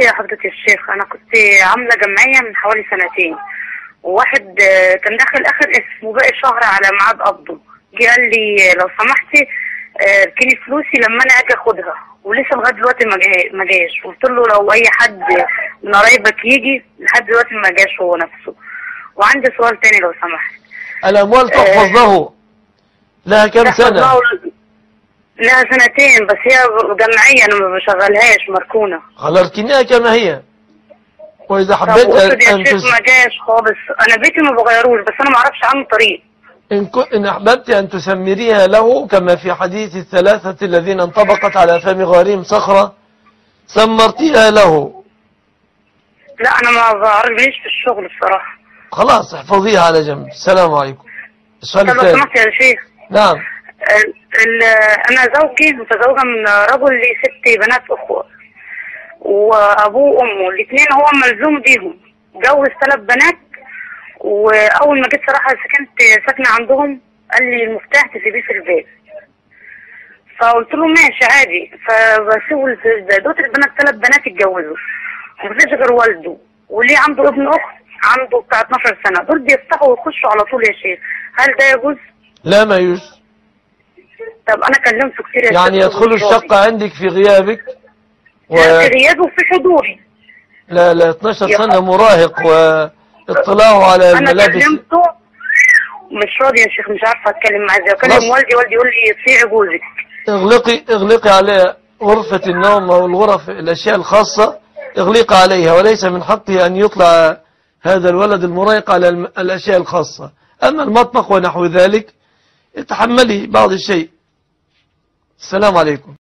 بصي يا حضرة الشيخ أنا كنت عاملة جمعية من حوالي سنتين وواحد آه، كان داخل آخر اسم وباقي شهر على ميعاد قبضه جه قال لي لو سمحتي آه، اركني فلوسي لما أنا أجي أخدها ولسه لغاية دلوقتي ما جا- ما جاش قلت له لو أي حد من قرايبك يجي لحد دلوقتي ما جاش هو نفسه وعندي سؤال تاني لو سمحت الأموال تحفظ له لها كم لا، سنة والله لها سنتين بس هي جمعية أنا ما بشغلهاش مركونة على اركنها كما هي وإذا طب حبيت افرض يا أن شيخ تس... ما جاش خالص انا بيتي ما بغيروش بس انا ما اعرفش عنه طريق إن, ك... إن أحببت أن تسمريها له كما في حديث الثلاثة الذين انطبقت على فم غارهم صخرة سمرتيها له لا انا ما بعرفش في الشغل بصراحه خلاص احفظيها على جنب السلام عليكم السؤال طب لو الثاني سمحت يا شيخ نعم ال- ال- انا زوجي متزوجه من رجل ليه ست بنات اخوه وابوه وامه الاثنين هو ملزوم بيهم جوز ثلاث بنات واول ما جيت صراحه سكنت ساكنه عندهم قال لي المفتاح تسيبيه في البيت فقلت له ماشي عادي فبسيبه ال- دوت البنات ثلاث بنات اتجوزوا مفيش غير والده وليه عنده ابن اخت عنده بتاع 12 سنه دول بيفتحوا ويخشوا على طول يا شيخ هل ده يجوز؟ لا ما يجوز طب انا كلمته كتير يا يعني شيخ يدخلوا ومش راضي. الشقة عندك في غيابك و... في غيابه وفي حضوري لا لا 12 يا سنة خ- مراهق واطلاعه على انا الملابس كلمته مش راضي يا شيخ مش عارفه اتكلم معاه ازاي خلاص. اكلم والدي والدي يقول لي صيعي جوزك اغلقي اغلقي على غرفة النوم او الغرف الاشياء الخاصة اغلقي عليها وليس من حقه ان يطلع هذا الولد المراهق على الم- الاشياء الخاصة اما المطبخ ونحو ذلك اتحملي بعض الشيء السلام عليكم